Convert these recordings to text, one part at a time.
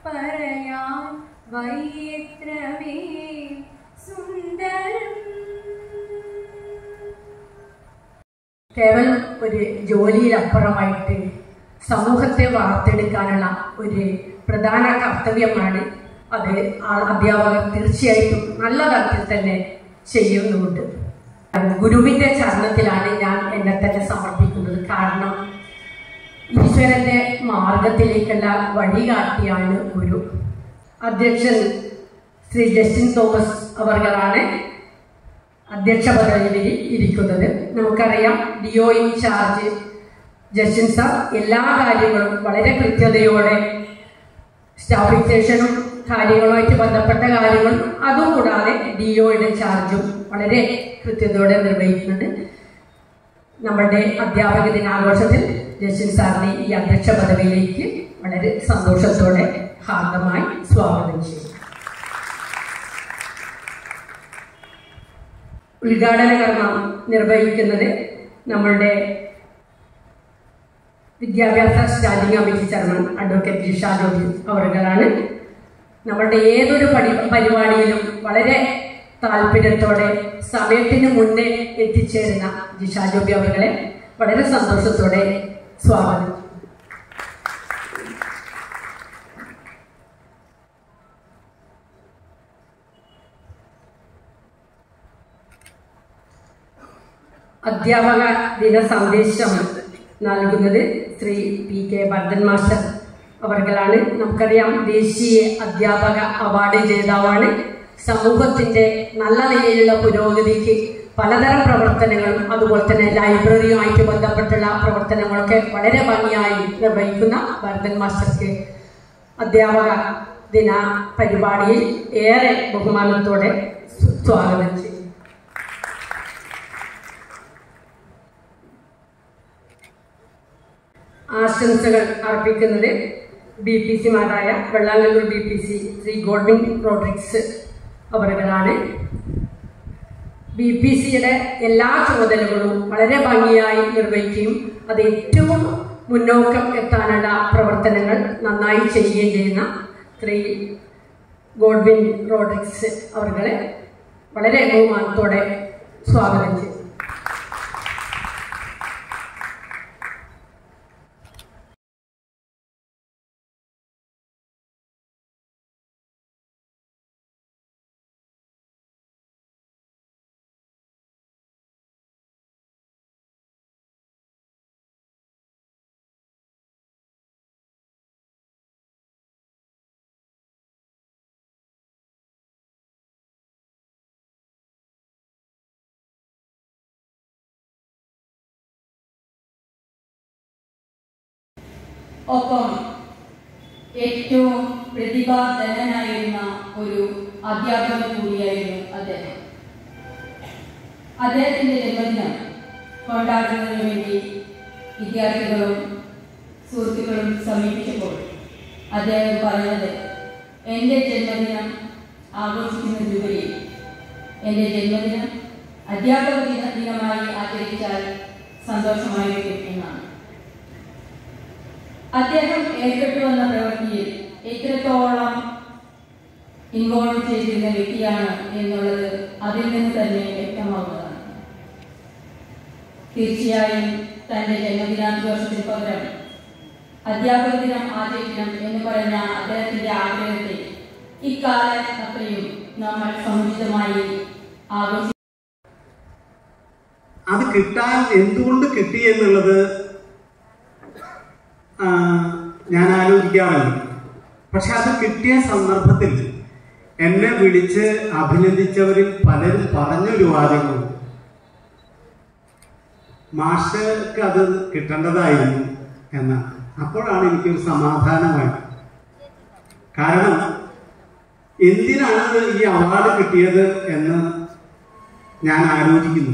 പറയാൻ വൈത്രമേ സുന്ദരം കേവലം ഒരു ജോലിയിലപ്പുറമായിട്ട് സമൂഹത്തെ വാർത്തെടുക്കാനുള്ള ഒരു പ്രധാന കർത്തവ്യമാണ് അത് ആ അധ്യാപകർ തീർച്ചയായിട്ടും നല്ല തരത്തിൽ തന്നെ ചെയ്യുന്നുമുണ്ട് ഗുരുവിന്റെ ചരണത്തിലാണ് ഞാൻ എന്നെ തന്നെ സമർപ്പിക്കുന്നത് കാരണം ഈശ്വരന്റെ മാർഗത്തിലേക്കുള്ള വഴികാട്ടിയാണ് ഗുരു അധ്യക്ഷൻ ശ്രീ ജസ്റ്റിൻ തോമസ് അവർകളാണ് അധ്യക്ഷ പദവിയിൽ ഇരിക്കുന്നത് നമുക്കറിയാം ഡിഒ ഇൻചാർജ് ജസ്റ്റിൻ സാർ എല്ലാ കാര്യങ്ങളും വളരെ കൃത്യതയോടെ സ്റ്റാഫിക്സേഷനും കാര്യങ്ങളുമായിട്ട് ബന്ധപ്പെട്ട കാര്യങ്ങളും അതുകൂടാതെ ഡിഒയുടെ ചാർജും വളരെ കൃത്യതയോടെ നിർവഹിക്കുന്നുണ്ട് നമ്മുടെ അധ്യാപക ദിനാഘോഷത്തിൽ ജസ്റ്റിൻ സാറിനെ ഈ അധ്യക്ഷ പദവിയിലേക്ക് വളരെ സന്തോഷത്തോടെ ഹാർദമായി സ്വാഗതം ചെയ്യും ഉദ്ഘാടന കർമ്മം നിർവഹിക്കുന്നത് നമ്മളുടെ വിദ്യാഭ്യാസ standing committee chairman advocate Jisha Joby അവറുകളാണ് നമ്മളുടെ ഏതൊരു പരി പരിപാടിയിലും വളരെ താല്പര്യത്തോടെ സമയത്തിന് മുന്നേ എത്തിച്ചേരുന്ന ജിഷ ജോബി അവരുകളെ വളരെ സന്തോഷത്തോടെ സ്വാഗതം അധ്യാപക ദിന സന്ദേശം നൽകുന്നത് Shri P K Bharathan master അവർകളാണ് നമുക്കറിയാം ദേശീയ അധ്യാപക അവാർഡ് ജേതാവാണ് സമൂഹത്തിന്റെ നല്ല നിലയിലുള്ള പുരോഗതിക്ക് പലതരം പ്രവർത്തനങ്ങളും അതുപോലെ തന്നെ ലൈബ്രറിയുമായിട്ട് ബന്ധപ്പെട്ടുള്ള പ്രവർത്തനങ്ങളൊക്കെ വളരെ ഭംഗിയായി നിർവഹിക്കുന്ന ഭരതൻ മാസ്റ്റർക്ക് അധ്യാപക ദിന പരിപാടിയിൽ ഏറെ ബഹുമാനത്തോടെ സ്വാഗതം ചെയ്യും ആശംസകൾ അർപ്പിക്കുന്നത് ബി പി സിമാരായ Vellangallur B P C Shri Godwin Rodrigues അവറുകളാണ് ബി പി സിയുടെ എല്ലാ ചുമതലകളും വളരെ ഭംഗിയായി നിർവഹിക്കുകയും അത് ഏറ്റവും മുന്നോക്കം എത്താനുള്ള പ്രവർത്തനങ്ങൾ നന്നായി ചെയ്യുകയും ചെയ്യുന്ന ശ്രീ ഗോഡ്വിൻ റോഡ്രിക്സ് അവരുകളെ വളരെ ബഹുമാനത്തോടെ സ്വാഗതം ചെയ്യും ഒപ്പം ഏറ്റവും പ്രതിഭാധനനായിരുന്ന ഒരു അധ്യാപകൻ കൂടിയായിരുന്നു അദ്ദേഹം അദ്ദേഹത്തിന്റെ ജന്മദിനം കൊണ്ടാടുന്നതിന് വേണ്ടി വിദ്യാർത്ഥികളും സുഹൃത്തുക്കളും സമീപിച്ചപ്പോൾ അദ്ദേഹം പറഞ്ഞത് എൻ്റെ ജന്മദിനം ആഘോഷിക്കുന്നതിലുപരി എൻ്റെ ജന്മദിനം അധ്യാപക ദിന ദിനമായി ആചരിച്ചാൽ സന്തോഷമായിരിക്കും എന്നാണ് അദ്ദേഹം ഏർപ്പെട്ടു വന്ന പ്രവൃത്തിയിൽ എത്രത്തോളം ഇൻവോൾവ് ചെയ്തിരുന്ന വ്യക്തിയാണ് എന്നുള്ളത് അതിൽ നിന്ന് തന്നെ വ്യക്തമാവുന്നതാണ് തീർച്ചയായും തന്റെ ജന്മദിനാഘോഷത്തിന് പകരം അധ്യാപക ദിനം ആചരിക്കണം എന്ന് പറഞ്ഞ അദ്ദേഹത്തിന്റെ ആഗ്രഹത്തെ ഇക്കാലം അത്രയും നമ്മൾ സമുചിതമായി ആഘോഷി അത് കിട്ടാൻ എന്തുകൊണ്ട് കിട്ടി എന്നുള്ളത് ആ, ഞാൻ ആലോചിക്കാറുണ്ട് പക്ഷെ അത് കിട്ടിയ സന്ദർഭത്തിൽ എന്നെ വിളിച്ച് അഭിനന്ദിച്ചവരിൽ പലരും പറഞ്ഞൊരു വാചകമുണ്ട് മാഷക്ക് അത് കിട്ടേണ്ടതായിരുന്നു എന്നാണ് അപ്പോഴാണ് എനിക്കൊരു സമാധാനമായത് കാരണം എന്തിനാണ് ഈ അവാർഡ് കിട്ടിയത് എന്ന് ഞാൻ ആലോചിക്കുന്നു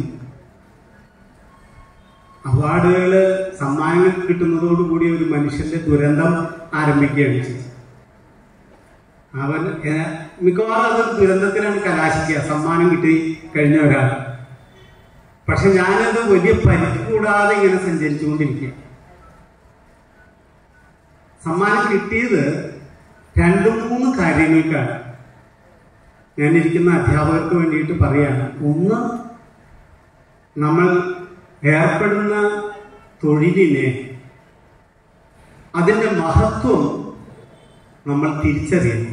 അവാർഡുകൾ സമ്മാനങ്ങൾ കിട്ടുന്നതോടുകൂടി ഒരു മനുഷ്യന്റെ ദുരന്തം ആരംഭിക്കുകയാണ് ചെയ്തത് അവൻ ഏഹ്, മിക്കവാറും അത് ദുരന്തത്തിലാണ് കലാശിക്കുക സമ്മാനം കിട്ടി കഴിഞ്ഞ ഒരാൾ പക്ഷെ ഞാനത് വലിയ പരിക്ക് കൂടാതെ ഇങ്ങനെ സഞ്ചരിച്ചുകൊണ്ടിരിക്കുക സമ്മാനം കിട്ടിയത് രണ്ട് മൂന്ന് കാര്യങ്ങൾക്കാണ് ഞാനിരിക്കുന്ന അധ്യാപകർക്ക് വേണ്ടിയിട്ട് പറയാണ് ഒന്ന് നമ്മൾ ഏർപ്പെടുന്ന തൊഴിലിനെ അതിൻ്റെ മഹത്വം നമ്മൾ തിരിച്ചറിയണം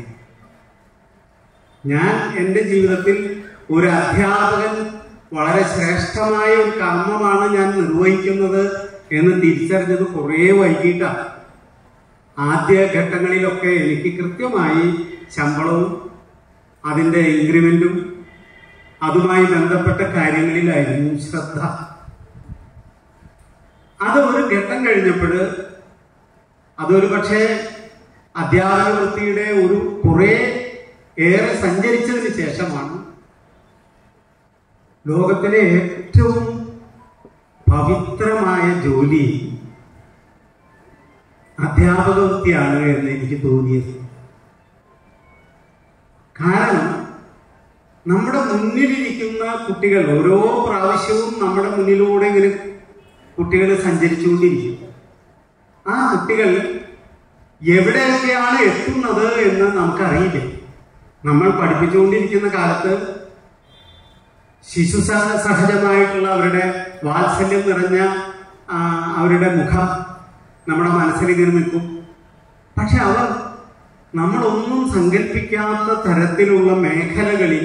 ഞാൻ എൻ്റെ ജീവിതത്തിൽ ഒരു അധ്യാപകൻ വളരെ ശ്രേഷ്ഠമായ ഒരു കർമ്മമാണ് ഞാൻ നിർവഹിക്കുന്നത് എന്ന് തിരിച്ചറിഞ്ഞത് കുറേ വൈകിട്ടാണ് ആദ്യ ഘട്ടങ്ങളിലൊക്കെ എനിക്ക് കൃത്യമായി ശമ്പളവും അതിൻ്റെ ഇൻക്രിമെൻറ്റും അതുമായി ബന്ധപ്പെട്ട കാര്യങ്ങളിലായിരുന്നു ശ്രദ്ധ അത് ഒരു ഘട്ടം കഴിഞ്ഞപ്പോൾ അതൊരു പക്ഷേ അധ്യാപന വൃത്തിയുടെ ഒരു കുറെ ഏറെ സഞ്ചരിച്ചതിന് ശേഷമാണ് ലോകത്തിലെ ഏറ്റവും പവിത്രമായ ജോലി അധ്യാപക വൃത്തിയാണ് എന്ന് എനിക്ക് തോന്നിയത് കാരണം നമ്മുടെ മുന്നിലിരിക്കുന്ന കുട്ടികൾ ഓരോ പ്രാവശ്യവും നമ്മുടെ മുന്നിലൂടെ ഇങ്ങനെ കുട്ടികൾ സഞ്ചരിച്ചുകൊണ്ടിരിക്കും ആ കുട്ടികൾ എവിടെയൊക്കെയാണ് എത്തുന്നത് എന്ന് നമുക്കറിയില്ല നമ്മൾ പഠിപ്പിച്ചുകൊണ്ടിരിക്കുന്ന കാലത്ത് ശിശു സഹ- സഹജമായിട്ടുള്ള അവരുടെ വാത്സല്യം നിറഞ്ഞ ആ, അവരുടെ മുഖം നമ്മുടെ മനസ്സിലിങ്ങനെ നിൽക്കും പക്ഷെ അവർ നമ്മളൊന്നും സങ്കല്പിക്കാത്ത തരത്തിലുള്ള മേഖലകളിൽ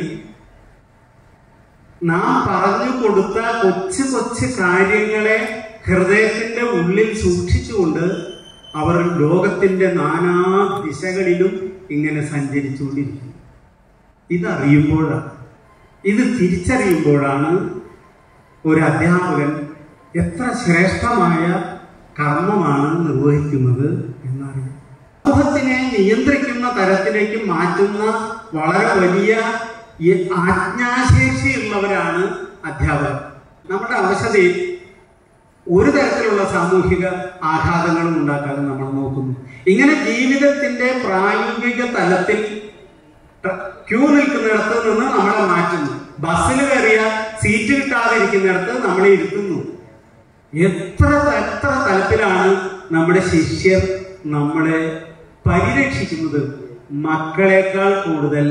നാം പറഞ്ഞു കൊടുത്ത കൊച്ചു കൊച്ചു കാര്യങ്ങളെ ഹൃദയത്തിന്റെ ഉള്ളിൽ സൂക്ഷിച്ചുകൊണ്ട് അവർ ലോകത്തിന്റെ നാനാ ദിശകളിലും ഇങ്ങനെ സഞ്ചരിച്ചുകൊണ്ടിരിക്കും ഇതറിയുമ്പോഴാണ് ഇത് തിരിച്ചറിയുമ്പോഴാണ് ഒരു അധ്യാപകൻ എത്ര ശ്രേഷ്ഠമായ കർമ്മമാണ് നിർവഹിക്കുന്നത് എന്നറിയാം സമൂഹത്തിനെ നിയന്ത്രിക്കുന്ന തരത്തിലേക്ക് മാറ്റുന്ന വളരെ വലിയ ഈ ആജ്ഞാശേഷിയുള്ളവരാണ് അധ്യാപകർ നമ്മുടെ അവശതയിൽ ഒരു തരത്തിലുള്ള സാമൂഹിക ആഘാതങ്ങളും ഉണ്ടാക്കാതെ നമ്മൾ നോക്കുന്നു ഇങ്ങനെ ജീവിതത്തിന്റെ പ്രായോഗിക തലത്തിൽ ട്ര- ക്യൂ നിൽക്കുന്നിടത്ത് നിന്ന് നമ്മളെ മാറ്റുന്നു ബസ്സിൽ കയറിയ സീറ്റ് കിട്ടാതിരിക്കുന്നിടത്ത് നമ്മളെ ഇരുത്തുന്നു എത്ര എത്ര തലത്തിലാണ് നമ്മുടെ ശിഷ്യർ നമ്മളെ പരിരക്ഷിക്കുന്നത് മക്കളെക്കാൾ കൂടുതൽ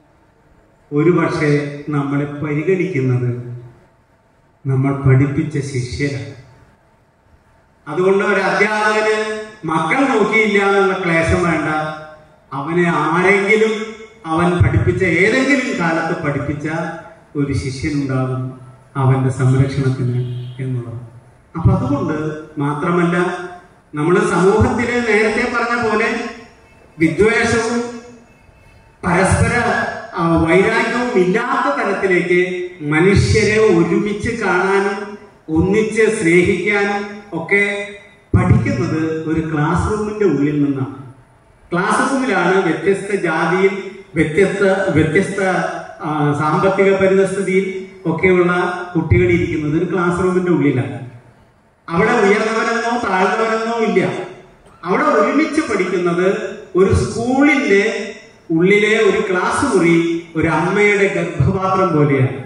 ഒരുപക്ഷെ നമ്മളെ പരിഗണിക്കുന്നത് നമ്മൾ പഠിപ്പിച്ച ശിഷ്യരാണ് അതുകൊണ്ട് ഒരു അധ്യാപകന് മക്കൾ നോക്കിയില്ല എന്നുള്ള ക്ലേശം വേണ്ട അവനെ ആരെങ്കിലും അവൻ പഠിപ്പിച്ച ഏതെങ്കിലും കാലത്ത് പഠിപ്പിച്ച ഒരു ശിഷ്യനുണ്ടാകും അവന്റെ സംരക്ഷണത്തിന് എന്നുള്ളത് അപ്പൊ അതുകൊണ്ട് മാത്രമല്ല നമ്മൾ സമൂഹത്തില് നേരത്തെ പറഞ്ഞ പോലെ വിദ്വേഷവും പരസ്പര ആ, വൈരാഗ്യവും ഇല്ലാത്ത തരത്തിലേക്ക് മനുഷ്യരെ ഒരുമിച്ച് കാണാനും ഒന്നിച്ച് സ്നേഹിക്കാനും ഒക്കെ പഠിക്കുന്നത് ഒരു ക്ലാസ് റൂമിന്റെ ഉള്ളിൽ നിന്നാണ് ക്ലാസ് റൂമിലാണ് വ്യത്യസ്ത ജാതിയിൽ വ്യത്യസ്ത വ്യത്യസ്ത ആ, സാമ്പത്തിക പരിതസ്ഥിതിയിൽ ഒക്കെയുള്ള കുട്ടികൾ ഇരിക്കുന്നത് ഒരു ക്ലാസ് റൂമിന്റെ ഉള്ളിലാണ് അവിടെ ഉയർന്നവനെന്നോ താഴ്ന്നവനെന്നോ ഇല്ല അവിടെ ഒരുമിച്ച് പഠിക്കുന്നത് ഒരു സ്കൂളിന്റെ ഉള്ളിലെ ഒരു ക്ലാസ് മുറി ഒരു അമ്മയുടെ ഗർഭപാത്രം പോലെയാണ്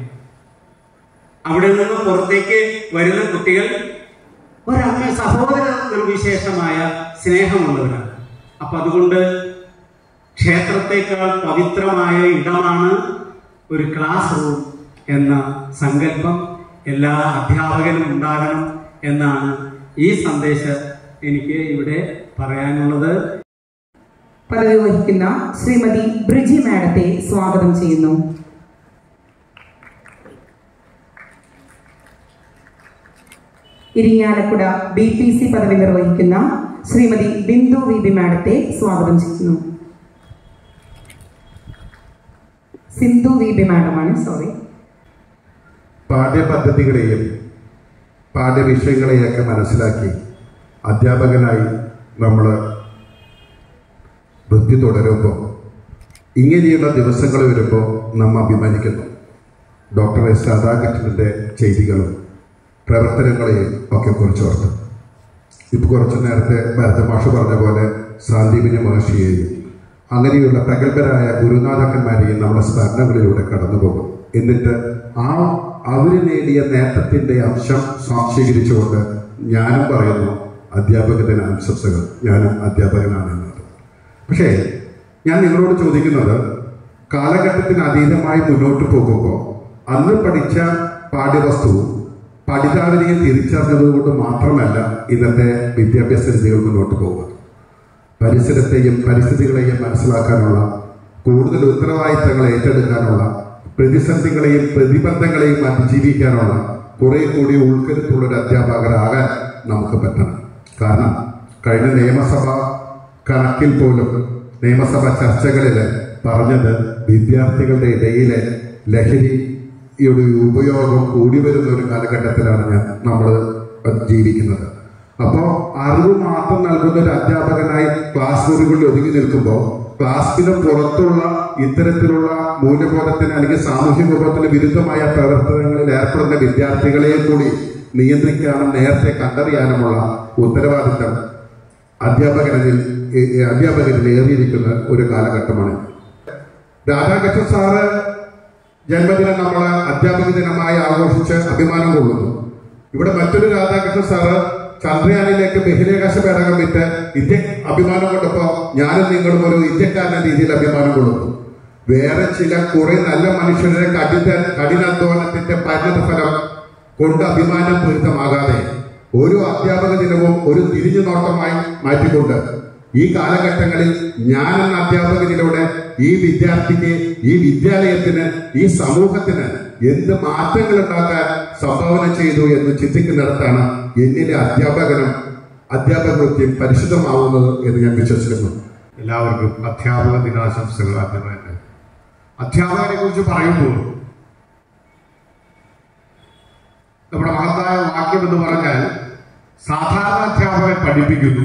അവിടെ നിന്ന് പുറത്തേക്ക് വരുന്ന കുട്ടികൾ ഒരമ്മ സഹോദര നിർവിശേഷമായ സ്നേഹമുള്ളവരാണ് അപ്പൊ അതുകൊണ്ട് ക്ഷേത്രത്തെക്കാൾ പവിത്രമായ ഇടമാണ് ഒരു ക്ലാസ് റൂം എന്ന സങ്കല്പം എല്ലാ അധ്യാപകനും ഉണ്ടാകണം എന്നാണ് ഈ സന്ദേശം എനിക്ക് ഇവിടെ പറയാനുള്ളത് പദവി വഹിക്കുന്ന ശ്രീമതി ബ്രിജി മാഡത്തെ സ്വാഗതം ചെയ്യുന്നു ഇരിങ്ങാലക്കുട ബി പി സി പദവി നിർവഹിക്കുന്ന ശ്രീമതി ബിന്ദു വി ബി മാഡത്തെ സ്വാഗതം ചെയ്യുന്നു സിന്ധു വി ബി മാഡമാണ് സോറി പാഠ്യപദ്ധതികളെയും പാഠ്യവിഷയങ്ങളെയൊക്കെ മനസ്സിലാക്കി അധ്യാപകനായി നമ്മൾ വൃത്തി തുടരുമ്പോൾ ഇങ്ങനെയുള്ള ദിവസങ്ങൾ വരുമ്പോൾ നാം അഭിമാനിക്കുന്നു ഡോക്ടർ എസ് രാധാകൃഷ്ണന്റെ ചെയ്തികളും പ്രവർത്തനങ്ങളെയും ഒക്കെ കുറിച്ചോർത്ത് ഇപ്പൊ കുറച്ചു നേരത്തെ ഭരതമാഷ് പറഞ്ഞ പോലെ സാന്ദീപിനി മഹർഷിയെയും അങ്ങനെയുള്ള പ്രഗത്ഭരായ ഗുരുനാഥക്കന്മാരെയും നമ്മുടെ സ്മരണകളിലൂടെ കടന്നു പോകും എന്നിട്ട് ആ അവർ നേടിയ നേട്ടത്തിന്റെ അംശം സ്വാംശീകരിച്ചുകൊണ്ട് ഞാനും പറയുന്നു അധ്യാപക ദിന ആശംസകൾ ഞാനും അധ്യാപകനാണ് എന്നത് പക്ഷേ ഞാൻ നിങ്ങളോട് ചോദിക്കുന്നത് കാലഘട്ടത്തിന് അതീതമായി മുന്നോട്ട് പോകുമ്പോൾ അന്ന് പഠിച്ച പാഠ്യവസ്തുവും പഠിതാവിനെയും തിരിച്ചറിഞ്ഞതുകൊണ്ട് മാത്രമല്ല ഇന്നത്തെ വിദ്യാഭ്യാസ രീതികൾ മുന്നോട്ട് പോകുന്നത് പരിസരത്തെയും പരിസ്ഥിതികളെയും മനസ്സിലാക്കാനുള്ള കൂടുതൽ ഉത്തരവാദിത്തങ്ങൾ ഏറ്റെടുക്കാനുള്ള പ്രതിസന്ധികളെയും പ്രതിബന്ധങ്ങളെയും അതിജീവിക്കാനുള്ള കുറെ കൂടി ഉൾക്കരുത്തുള്ള ഒരു അധ്യാപകരാകാൻ നമുക്ക് പറ്റണം കാരണം കഴിഞ്ഞ നിയമസഭ കണക്കിൽ പോലും നിയമസഭ ചർച്ചകളിൽ പറഞ്ഞത് വിദ്യാർത്ഥികളുടെ ഇടയിലെ ലഹരിയുടെ ഉപയോഗം കൂടി വരുന്ന ഒരു കാലഘട്ടത്തിലാണ് ഞാൻ നമ്മൾ ജീവിക്കുന്നത് അപ്പോൾ അറിവ് മാത്രം നൽകുന്ന ഒരു അധ്യാപകനായി ക്ലാസ് മുറികളിൽ ഒതുങ്ങി നിൽക്കുമ്പോൾ ക്ലാസ്സിന് പുറത്തുള്ള ഇത്തരത്തിലുള്ള മൂല്യബോധത്തിന് അല്ലെങ്കിൽ സാമൂഹ്യ ബോധത്തിന് വിരുദ്ധമായ പ്രവർത്തനങ്ങളിൽ ഏർപ്പെടുന്ന വിദ്യാർത്ഥികളെയും കൂടി നിയന്ത്രിക്കാനും നേരത്തെ കണ്ടറിയാനുമുള്ള ഉത്തരവാദിത്തം അധ്യാപകനിൽ അധ്യാപകരിൽ ഏറിയിരിക്കുന്ന ഒരു കാലഘട്ടമാണ് രാധാകൃഷ്ണൻ സാറ് ജന്മദിനം നമ്മൾ അധ്യാപക ദിനമായി ആഘോഷിച്ച് അഭിമാനം കൊള്ളുന്നു ഇവിടെ മറ്റൊരു രാധാകൃഷ്ണൻ സാറ് ചന്ദ്രയാനിലേക്ക് ബഹിരാകാശ പേടകം വിറ്റ് ഇന്ത്യ അഭിമാനം കൊണ്ടപ്പോ ഞാനും നിങ്ങളും ഒരു ഇന്ത്യക്കാരന്റെ രീതിയിൽ അഭിമാനം കൊള്ളുന്നു വേറെ ചില കുറെ നല്ല മനുഷ്യരുടെ കഠിന കഠിനാധ്വാനത്തിന്റെ പരിണത ഫലം കൊണ്ട് അഭിമാനം പൂരിതമാകാതെ ഓരോ അധ്യാപക ദിനവും ഒരു തിരിഞ്ഞു നോട്ടമായി മാറ്റിക്കൊണ്ട് ഈ കാലഘട്ടങ്ങളിൽ ഞാൻ എന്ന അധ്യാപകനിലൂടെ ഈ വിദ്യാർത്ഥിക്ക് ഈ വിദ്യാലയത്തിന് ഈ സമൂഹത്തിന് എന്ത് മാറ്റങ്ങൾ ഉണ്ടാക്കാൻ സംഭാവന ചെയ്തു എന്ന് ചിന്തിക്കുന്നിടത്താണ് എന്നിലെ അധ്യാപകനും അധ്യാപക വൃത്തിയും പരിശുദ്ധമാവുന്നത് എന്ന് ഞാൻ വിശ്വസിക്കുന്നു എല്ലാവർക്കും അധ്യാപക ദിനാശംസകൾ ആദ്യമേ തന്നെ അധ്യാപകരെ കുറിച്ച് പറയുമ്പോൾ നമ്മുടെ മഹത്തായ വാക്യം എന്ന് പറഞ്ഞാൽ സാധാരണ അധ്യാപകൻ പഠിപ്പിക്കുന്നു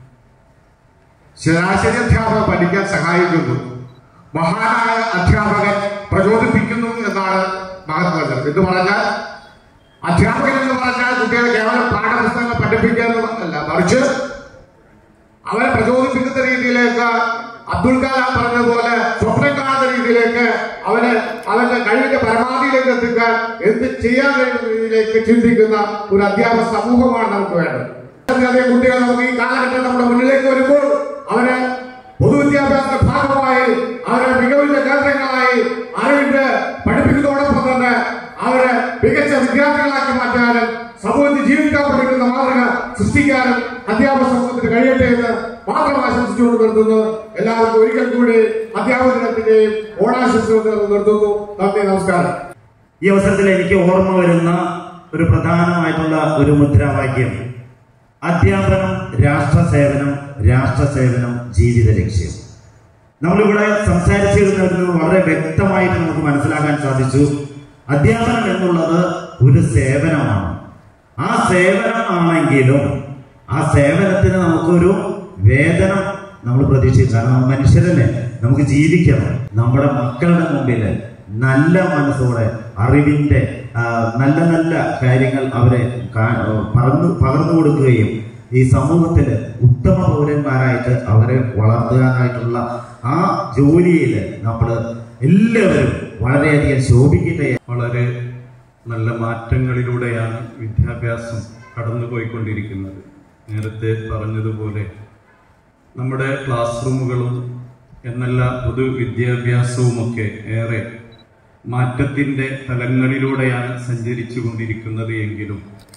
ശരാശരി അധ്യാപകൻ പഠിക്കാൻ സഹായിക്കുന്നു മഹാനായ അധ്യാപകൻ പ്രചോദിപ്പിക്കുന്നു എന്നാണ് മഹത്വചനം എന്ന് പറഞ്ഞാൽ അധ്യാപകൻ എന്ന് പറഞ്ഞാൽ കുട്ടികളെ കേവലം പാഠപുസ്തകങ്ങൾ പഠിപ്പിക്കുക എന്നല്ല മറിച്ച് അവരെ പ്രചോദിപ്പിക്കുന്ന രീതിയിലേക്ക് അബ്ദുൽ കലാം പറഞ്ഞതുപോലെ സ്വപ്നം കാണുന്ന രീതിയിലേക്ക് അവന് അവന്റെ കഴിവിന്റെ പരമാവധിയിലേക്ക് എത്തിക്കാൻ എന്ത് ചെയ്യാൻ കഴിയുന്ന രീതിയിലേക്ക് ചിന്തിക്കുന്ന ഒരു അധ്യാപക സമൂഹമാണ് നമുക്ക് വേണ്ടത് അധികം കുട്ടികൾ നമുക്ക് ഈ കാലഘട്ടം നമ്മുടെ മുന്നിലേക്ക് വരുമ്പോൾ അവരെ പൊതുവിദ്യാഭ്യാസത്തിന്റെ ഭാഗമായി അവരെ മികവിന്റെ കേന്ദ്രങ്ങളായി അറിവിന്റെ പഠിപ്പിക്കുന്നതോടൊപ്പം തന്നെ അവരെ മികച്ച വിദ്യാർത്ഥികളാക്കി മാറ്റാനും സമൂഹത്തിൽ ജീവിക്കാൻ പഠിക്കുന്ന മാതൃക സൃഷ്ടിക്കാനും അധ്യാപക സമൂഹത്തിന് കഴിയട്ടെ എന്ന് മാത്രം ആശംസിച്ചുകൊണ്ട് നിർത്തുന്നു എല്ലാവർക്കും ഒരിക്കൽ കൂടി അധ്യാപക ദിനത്തിന്റെയും ഓണാശംസകൾ നിർത്തുന്നു നന്ദി നമസ്കാരം ഈ അവസരത്തിൽ എനിക്ക് ഓർമ്മ വരുന്ന ഒരു പ്രധാനമായിട്ടുള്ള ഒരു മുദ്രാവാക്യം അധ്യാപനം രാഷ്ട്ര സേവനം രാഷ്ട്ര സേവനം ജീവിത ലക്ഷ്യം നമ്മളിവിടെ സംസാരിച്ചിരുന്നതിൽ നിന്ന് വളരെ വ്യക്തമായിട്ട് നമുക്ക് മനസ്സിലാക്കാൻ സാധിച്ചു അധ്യാപനം എന്നുള്ളത് ഒരു സേവനമാണ് ആ സേവനം ആണെങ്കിലും ആ സേവനത്തിന് നമുക്കൊരു വേതനം നമ്മൾ പ്രതീക്ഷിക്കും കാരണം നമ്മൾ മനുഷ്യരല്ലേ നമുക്ക് ജീവിക്കണം നമ്മുടെ മക്കളുടെ മുമ്പിൽ നല്ല മനസ്സോടെ അറിവിന്റെ ആ, നല്ല നല്ല കാര്യങ്ങൾ അവരെ കാ- പറന്നു പകർന്നു കൊടുക്കുകയും ഈ സമൂഹത്തിൽ ഉത്തമ പൗരന്മാരായിട്ട് അവരെ വളർത്താനായിട്ടുള്ള ആ ജോലിയിൽ നമ്മൾ എല്ലാവരും വളരെയധികം ശോഭിക്കട്ടെ വളരെ നല്ല മാറ്റങ്ങളിലൂടെയാണ് വിദ്യാഭ്യാസം കടന്നുപോയിക്കൊണ്ടിരിക്കുന്നത് നേരത്തെ പറഞ്ഞതുപോലെ നമ്മുടെ ക്ലാസ് റൂമുകളും എന്നല്ല പൊതുവിദ്യാഭ്യാസവുമൊക്കെ ഏറെ മാറ്റത്തിൻ്റെ തലങ്ങളിലൂടെയാണ് സഞ്ചരിച്ചു കൊണ്ടിരിക്കുന്നത് എങ്കിലും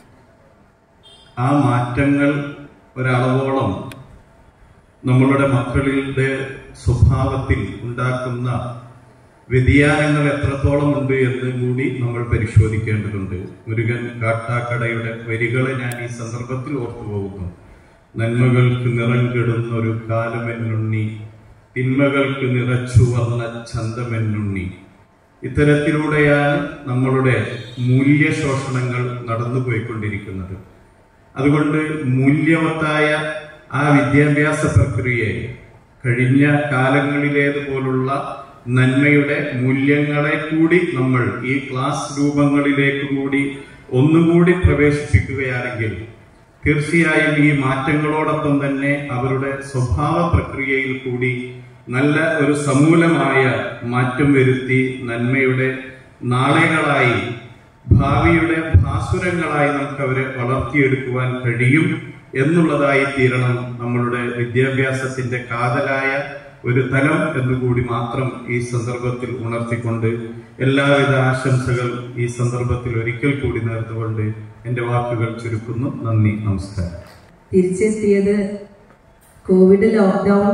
ആ മാറ്റങ്ങൾ ഒരളവോളം നമ്മളുടെ മക്കളുടെ സ്വഭാവത്തിൽ ഉണ്ടാക്കുന്ന വ്യതിയാനങ്ങൾ എത്രത്തോളം ഉണ്ട് എന്ന് കൂടി നമ്മൾ പരിശോധിക്കേണ്ടതുണ്ട് മുരുകൻ കാട്ടാക്കടയുടെ വരികളെ ഞാൻ ഈ സന്ദർഭത്തിൽ ഓർത്തു പോകുന്നു നന്മകൾക്ക് നിറം കെടുന്ന ഒരു കാലമെന്നുണ്ണി തിന്മകൾക്ക് നിറച്ചു വന്ന ചന്തമെന്നുണ്ണി ഇത്തരത്തിലൂടെയാണ് നമ്മളുടെ മൂല്യശോഷണങ്ങൾ നടന്നുപോയിക്കൊണ്ടിരിക്കുന്നത് അതുകൊണ്ട് മൂല്യവത്തായ ആ വിദ്യാഭ്യാസ പ്രക്രിയയെ കഴിഞ്ഞ കാലങ്ങളിലേതുപോലുള്ള നന്മയുടെ മൂല്യങ്ങളെ കൂടി നമ്മൾ ഈ ക്ലാസ് രൂപങ്ങളിലേക്ക് കൂടി ഒന്നുകൂടി പ്രവേശിപ്പിക്കുകയാണെങ്കിൽ തീർച്ചയായും ഈ മാറ്റങ്ങളോടൊപ്പം തന്നെ അവരുടെ സ്വഭാവ പ്രക്രിയയിൽ കൂടി നല്ല ഒരു സമൂലമായ മാറ്റം വരുത്തി നന്മയുടെ നാളെകളായി ഭാവിയുടെ ഭാസുരങ്ങളായി നമുക്ക് അവരെ വളർത്തിയെടുക്കുവാൻ കഴിയും എന്നുള്ളതായി തീരണം നമ്മളുടെ വിദ്യാഭ്യാസത്തിന്റെ കാതലായ ഒരു തലം എന്നുകൂടി മാത്രം ഈ സന്ദർഭത്തിൽ ഉണർത്തിക്കൊണ്ട് എല്ലാവിധ ആശംസകൾ ഈ സന്ദർഭത്തിൽ ഒരിക്കൽ കൂടി നേർന്നുകൊണ്ട് എൻ്റെ വാക്കുകൾ ചുരുക്കുന്നു നന്ദി നമസ്കാരം തിരിച്ചെത്തിയത് കോവിഡ് ലോക്ക്ഡൗൺ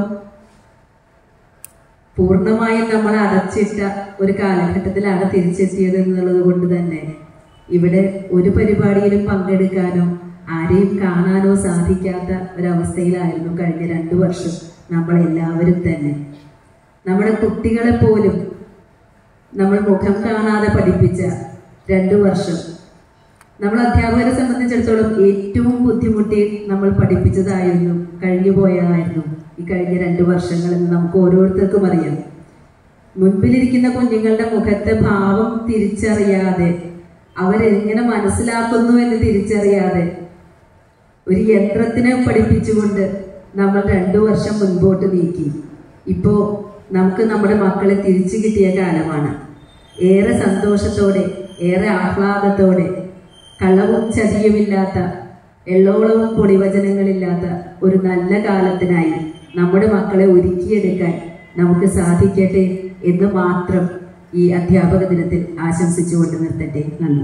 പൂർണ്ണമായും നമ്മൾ അടച്ചിട്ട ഒരു കാലഘട്ടത്തിലാണ് തിരിച്ചെത്തിയത് എന്നുള്ളത് കൊണ്ട് തന്നെ ഇവിടെ ഒരു പരിപാടിയിലും പങ്കെടുക്കാനോ ആരെയും കാണാനോ സാധിക്കാത്ത ഒരവസ്ഥയിലായിരുന്നു കഴിഞ്ഞ രണ്ടു വർഷം നമ്മൾ എല്ലാവരും തന്നെ നമ്മുടെ കുട്ടികളെ പോലും നമ്മൾ മുഖം കാണാതെ പഠിപ്പിച്ച രണ്ടു വർഷം നമ്മൾ അധ്യാപകരെ സംബന്ധിച്ചിടത്തോളം ഏറ്റവും ബുദ്ധിമുട്ടി നമ്മൾ പഠിപ്പിച്ചതായിരുന്നു കഴിഞ്ഞു പോയതായിരുന്നു ഈ കഴിഞ്ഞ രണ്ട് വർഷങ്ങളെന്ന് നമുക്ക് ഓരോരുത്തർക്കും അറിയാം മുൻപിലിരിക്കുന്ന കുഞ്ഞുങ്ങളുടെ മുഖത്തെ ഭാവം തിരിച്ചറിയാതെ അവരെങ്ങനെ മനസ്സിലാക്കുന്നു എന്ന് തിരിച്ചറിയാതെ ഒരു യന്ത്രത്തിനെ പഠിപ്പിച്ചുകൊണ്ട് നമ്മൾ രണ്ടു വർഷം മുൻപോട്ട് നീക്കി ഇപ്പോ നമുക്ക് നമ്മുടെ മക്കളെ തിരിച്ചു കിട്ടിയ കാലമാണ് ഏറെ സന്തോഷത്തോടെ ഏറെ ആഹ്ലാദത്തോടെ കളവും ചതിയുമില്ലാത്ത എള്ളോളവും പൊടിവചനങ്ങളില്ലാത്ത ഒരു നല്ല കാലത്തിനായി നമ്മുടെ മക്കളെ ഒരുക്കിയെടുക്കാൻ നമുക്ക് സാധിക്കട്ടെ എന്ന് മാത്രം ഈ അധ്യാപക ദിനത്തിൽ ആശംസിച്ചുകൊണ്ട് നിർത്തട്ടെ നന്ദി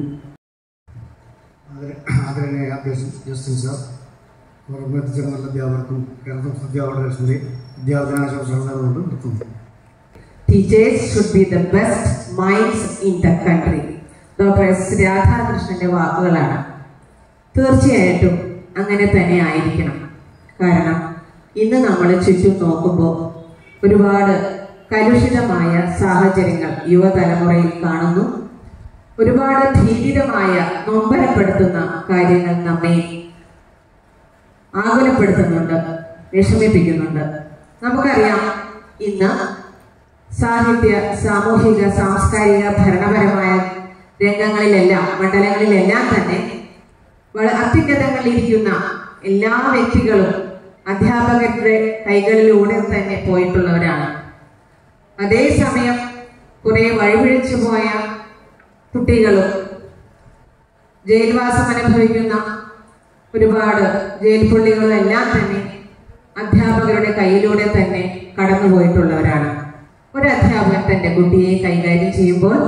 ആദരണീയ ജസ്റ്റിൻ സാർ ഓർമ്മ എത്തിച്ചേർന്ന നല്ല അധ്യാപകർക്കും കേരള സംസ്ഥാന അധ്യാപക ഫെഡറേഷന്റെ അധ്യാപനാശംസകൾ നേർന്നുകൊണ്ട് നിർത്തുന്നു Teachers should be the best minds in the country. Doctor S രാധാകൃഷ്ണന്റെ വാക്കുകളാണ് തീർച്ചയായിട്ടും അങ്ങനെ തന്നെ ആയിരിക്കണം കാരണം ഇന്ന് നമ്മൾ ചുറ്റും നോക്കുമ്പോൾ ഒരുപാട് കലുഷിതമായ സാഹചര്യങ്ങൾ യുവതലമുറയിൽ കാണുന്നു ഒരുപാട് ഭീതിതമായ നൊമ്പരപ്പെടുത്തുന്ന കാര്യങ്ങൾ നമ്മെ ആകുലപ്പെടുത്തുന്നുണ്ട് വിഷമിപ്പിക്കുന്നുണ്ട് നമുക്കറിയാം ഇന്ന് സാഹിത്യ സാമൂഹിക സാംസ്കാരിക ഭരണപരമായ രംഗങ്ങളിലെല്ലാം മണ്ഡലങ്ങളിലെല്ലാം തന്നെ വള അത്യുന്നതങ്ങളിലിരിക്കുന്ന എല്ലാ വ്യക്തികളും അധ്യാപകരുടെ കൈകളിലൂടെ തന്നെ പോയിട്ടുള്ളവരാണ് അതേസമയം കുറെ വഴിപിഴച്ചു പോയ കുട്ടികളും ജയിൽവാസം അനുഭവിക്കുന്ന ഒരുപാട് ജയിൽ പുള്ളികളും എല്ലാം തന്നെ അധ്യാപകരുടെ കയ്യിലൂടെ തന്നെ കടന്നുപോയിട്ടുള്ളവരാണ് ഒരു അധ്യാപകൻ തന്റെ കുട്ടിയെ കൈകാര്യം ചെയ്യുമ്പോൾ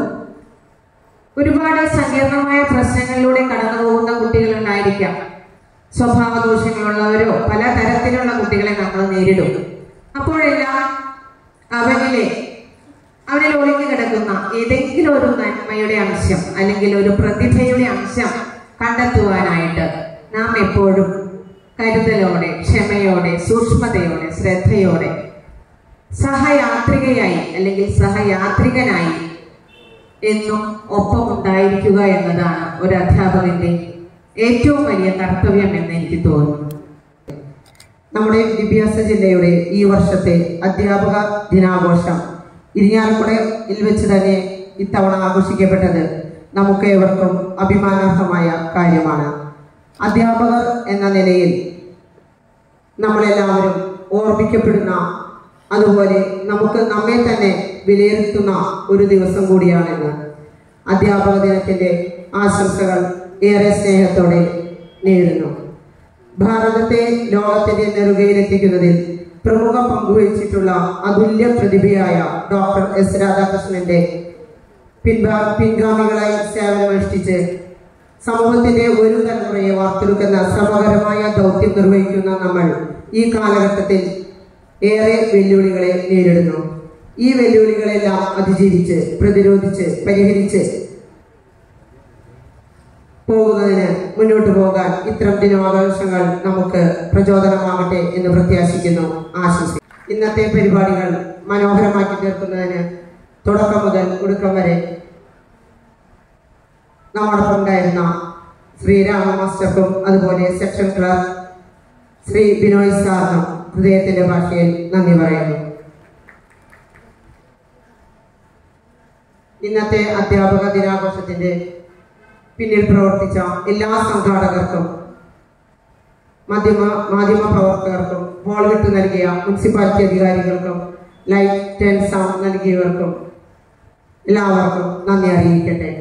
ഒരുപാട് സങ്കീർണമായ പ്രശ്നങ്ങളിലൂടെ കടന്നു പോകുന്ന കുട്ടികൾ ഉണ്ടായിരിക്കാം സ്വഭാവ ദോഷങ്ങളുള്ളവരോ പല തരത്തിലുള്ള കുട്ടികളെ നമ്മൾ നേരിടും അപ്പോഴെല്ലാം അവനിലെ അവനിൽ ഒളിഞ്ഞു കിടക്കുന്ന ഏതെങ്കിലും ഒരു നന്മയുടെ അംശം അല്ലെങ്കിൽ ഒരു പ്രതിഭയുടെ അംശം കണ്ടെത്തുവാനായിട്ട് നാം എപ്പോഴും കരുതലോടെ ക്ഷമയോടെ സൂക്ഷ്മതയോടെ ശ്രദ്ധയോടെ സഹയാത്രികയായി അല്ലെങ്കിൽ സഹയാത്രികനായി എന്നും ഒപ്പമുണ്ടായിരിക്കുക എന്നതാണ് ഒരു അധ്യാപകന്റെ ഏറ്റവും വലിയ കർത്തവ്യം എന്ന് എനിക്ക് തോന്നുന്നു നമ്മുടെ വിദ്യാഭ്യാസ ജില്ലയുടെ ഈ വർഷത്തെ അധ്യാപക ദിനാഘോഷം ഇരിഞ്ഞാലക്കുടയിൽ വെച്ച് തന്നെ ഇത്തവണ ആഘോഷിക്കപ്പെട്ടത് നമുക്ക് ഏവർക്കും അഭിമാനാർഹമായ കാര്യമാണ് അധ്യാപകർ എന്ന നിലയിൽ നമ്മളെല്ലാവരും ഓർമ്മിക്കപ്പെടുന്ന അതുപോലെ നമുക്ക് നമ്മെ തന്നെ വിലയിരുത്തുന്ന ഒരു ദിവസം കൂടിയാണിന്ന് അധ്യാപക ദിനത്തിന്റെ ആശംസകൾ ഏറെ സ്നേഹത്തോടെ നേരുന്നു ഭാരതത്തെ ലോകത്തിന്റെ നെറുകയിലെത്തിക്കുന്നതിൽ പ്രമുഖ പങ്കുവഹിച്ചിട്ടുള്ള അതുല്യ പ്രതിഭയായ ഡോക്ടർ എസ് രാധാകൃഷ്ണന്റെ പിൻഗാ പിൻഗാമികളായി സേവനമനുഷ്ഠിച്ച് സമൂഹത്തിന്റെ ഒരു തലമുറയെ വാർത്തെടുക്കുന്ന ശ്രമകരമായ ദൗത്യം നിർവഹിക്കുന്ന നമ്മൾ ഈ കാലഘട്ടത്തിൽ ഏറെ വെല്ലുവിളികളെ നേരിടുന്നു ഈ വെല്ലുവിളികളെല്ലാം അതിജീവിച്ച് പ്രതിരോധിച്ച് പരിഹരിച്ച് പോകുന്നതിന് മുന്നോട്ട് പോകാൻ ഇത്തരം ദിനാഘോഷങ്ങൾ നമുക്ക് പ്രചോദനമാകട്ടെ എന്ന് പ്രത്യാശിക്കുന്നു ആശംസിക്കുന്നു ഇന്നത്തെ പരിപാടികൾ മനോഹരമാക്കി തീർക്കുന്നതിന് തുടക്കം മുതൽ ഒടുക്കം വരെ നമ്മോടൊപ്പം ഉണ്ടായിരുന്ന ശ്രീരാമ മാസ്റ്റർക്കും അതുപോലെ സെക്ഷൻ ക്ലർക്ക് ശ്രീ ബിനോയ് സാറിനും ഹൃദയത്തിന്റെ ഭാഷയിൽ നന്ദി പറയുന്നു ഇന്നത്തെ അധ്യാപക ദിനാഘോഷത്തിന്റെ പിന്നിൽ പ്രവർത്തിച്ച എല്ലാ സംഘാടകർക്കും മാധ്യമ മാധ്യമ പ്രവർത്തകർക്കും ഹോൾ വിട്ട് നൽകിയ മുനിസിപ്പാലിറ്റി അധികാരികൾക്കും ലൈറ്റ് ആൻഡ് സൗണ്ട് നൽകിയവർക്കും എല്ലാവർക്കും നന്ദി അറിയിക്കട്ടെ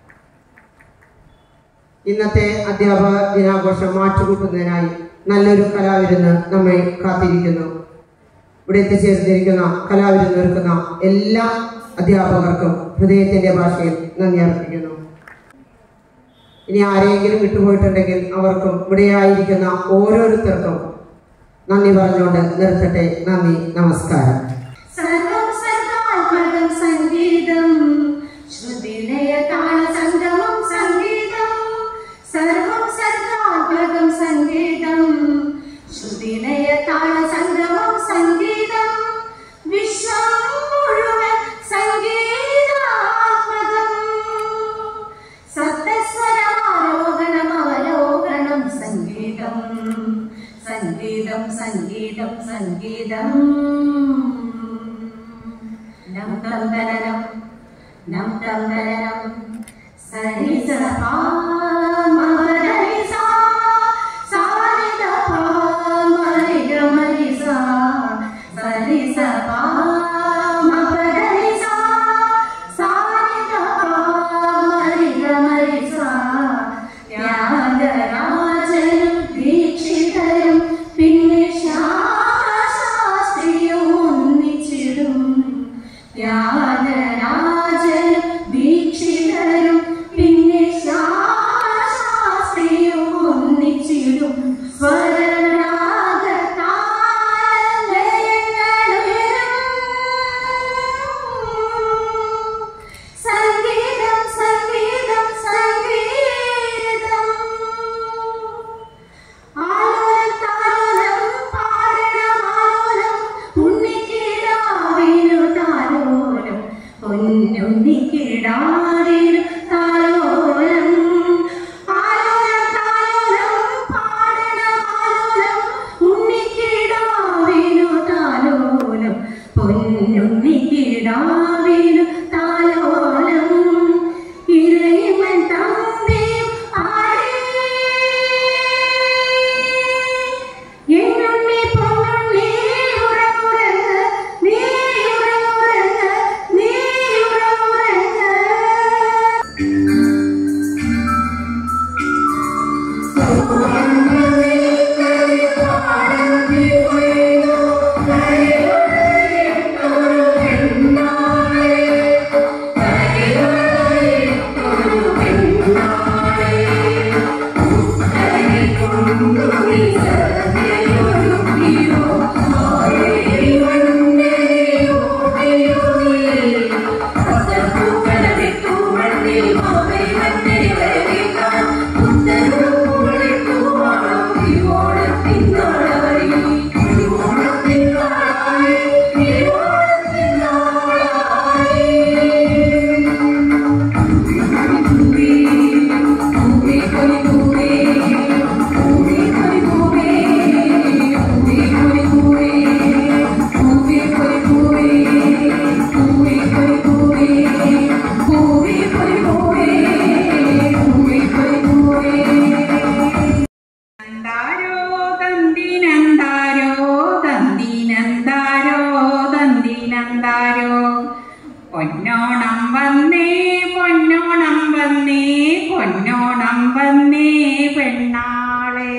ഇന്നത്തെ അധ്യാപക ദിനാഘോഷം മാറ്റുകൂട്ടുന്നതിനായി നല്ലൊരു കലാവിരുന്ന് നമ്മെ കാത്തിരിക്കുന്നു ഇവിടെ എത്തിച്ചേർന്നിരിക്കുന്ന കലാവിരുന്നൊരുക്കുന്ന എല്ലാ അധ്യാപകർക്കും ഹൃദയത്തിന്റെ ഭാഷയിൽ നന്ദി അർപ്പിക്കുന്നു ഇനി ആരെങ്കിലും വിട്ടുപോയിട്ടുണ്ടെങ്കിൽ അവർക്കും ഇവിടെയായിരിക്കുന്ന ഓരോരുത്തർക്കും നന്ദി പറഞ്ഞുകൊണ്ട് നിർത്തട്ടെ നന്ദി നമസ്കാരം സർവം സർവാത്മകം സംഗീതം ശ്രുതിലയ താള സംഗമം സംഗീതം സർവം സർവാത്മകം സംഗീതം ശ്രുതിലയ താള സംഗമം സംഗീതം വിശ്വം മുഴുവൻ സംഗീതാത്മകം സപ്തസ്വരമാരോഹണം അവലോകനം സംഗീതം സംഗീതം സംഗീതം സംഗീതം നം തം തരണം നം തം തരണം സരി സ പാ മ ര രി സ സ രി ത പ മ രി ഗ മ രി സ സരി സ പാ മ പ ര രി സ സ രി ത പ മ രി ഗ മ രി സ ത്യാഗരാജനും ദീക്ഷിതരും പിന്നെ ശാസ്ത്രിയും ഒന്നിച്ചിടും ത്യാഗരാജനും ദീക്ഷിതരും പിന്നെ ശാസ്ത്രിയും ഒന്നിച്ചിടും സംഗീതം സംഗീതം സംഗീതം ആലോലം താലോലം പാടണം ആലോലം ഉണ്ണിക്കിടാവിനു താലോലം പൊന്നുണ്ണിക്കിടാവിനു താലോലം ആലോലം താലോലം പാടണം ആലോലം ഉണ്ണിക്കിടാവിനു താലോലം പൊന്നുണ്ണിക്കിടാവിനു താലോലം ഇരയിമൻ തമ്പിയും ആടേ എന്നുണ്ണി പൊന്നുണ്ണി ഉറങ്ങുറങ്ങ് നീ ഉറങ്ങുറങ്ങ് നീ ഉറങ്ങുറങ്ങ് നന്ദാരോ തന്തിനന്ദാരോ തന്തിനന്ദാരോ തന്തിനന്ദാരോ പൊന്നോണം വന്നേ പൊന്നോണം വന്നേ പൊന്നോണം വന്നേ പെണ്ണാളെ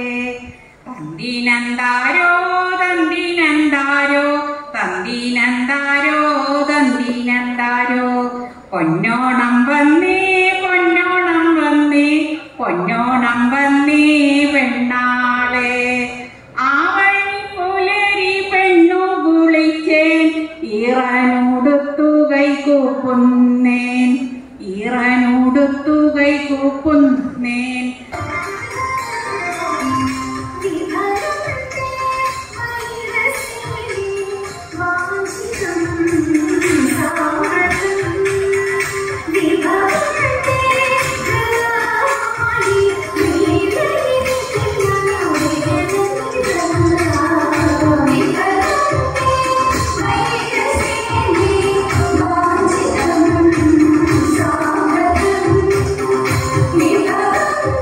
തന്തിനന്ദാരോ തന്തിനന്ദാരോ തന്തിനന്ദാരോ തന്തിനന്ദാരോ പൊന്നോണം വന്നേ പൊന്നോണം വന്നേ പൊന്നോണം വന്നേ പെണ്ണാളെ ആവണി പുലരി പെണ്ണു കുളിച്ചേൻ ഈറനുടുത്തു കൈകൂപ്പുന്നേൻ ഈറനുടുത്തു കൈകൂപ്പുന്നേൻ Thank you.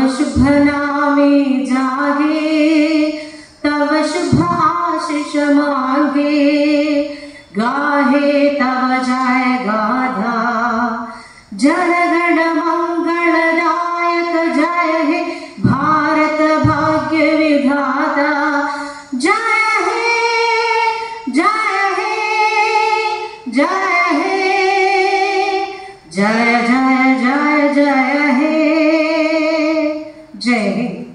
शुभ नामे जागे तव शुभ आशीष मांगे गाहे तव जय गाधा जनगण मंगलदायक जय हे भारत भाग्य विधाता जय हे जय हे जय हे जय जय जय जय हे जय हिंद